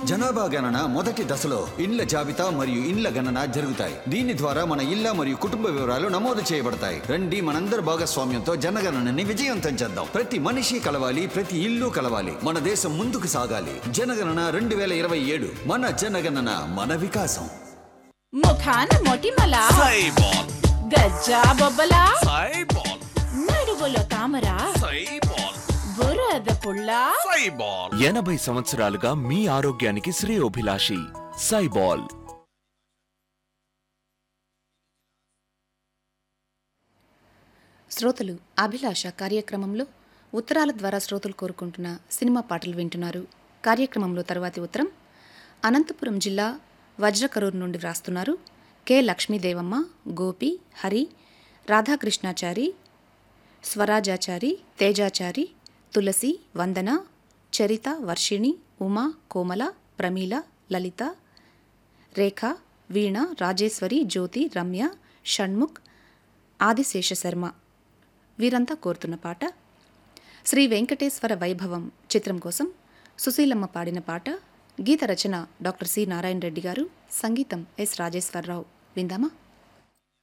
జనాభా గణన మొదటి దశలో ఇండ్ల జాబితా మరియు ఇండ్ల గణన జరుగుతాయి దీని ద్వారా మన ఇళ్ల మరియు కుటుంబ వివరాలు నమోదు చేయబడతాయి రండి మనందరి భాగస్వామ్యంతో జనగణనని విజయవంతం చేద్దాం ప్రతి మనిషి కలవాలి ప్రతి ఇల్లు కలవాలి మన దేశం ముందుకు సాగాలి జనగణన రెండు వేల ఇరవై ఏడు మన జనగణన మన వికాసం ముఖాన మొటిమల సైబాల్ గజ్జా బొబ్బల సైబాల్ నడువులో తామర సైబాల్ బురద పుల్ల సైబాల్ ఎనభై సంవత్సరాలుగా మీ ఆరోగ్యానికి శ్రేయోభిలాషి సైబాల్ శ్రోతలు అభిలాష కార్యక్రమంలో ఉత్తరాల ద్వారా శ్రోతలు కోరుకుంటున్న సినిమా పాటలు వింటున్నారు కార్యక్రమంలో తరువాతి ఉత్తరం అనంతపురం జిల్లా వజ్రకరూరు నుండి వ్రాస్తున్నారు కె లక్ష్మీదేవమ్మ గోపి హరి రాధాకృష్ణాచారి స్వరాజాచారి తేజాచారి తులసి వందన చరిత వర్షిణి ఉమా కోమల ప్రమీల లలిత రేఖ వీణ రాజేశ్వరి జ్యోతి రమ్య షణ్ముఖ్ ఆదిశేష శర్మ వీరంతా కోరుతున్న పాట శ్రీ వెంకటేశ్వర వైభవం చిత్రం కోసం సుశీలమ్మ పాడిన పాట గీత రచన డాక్టర్ సి నారాయణ రెడ్డి గారు సంగీతం ఎస్ రాజేశ్వరరావు విందామా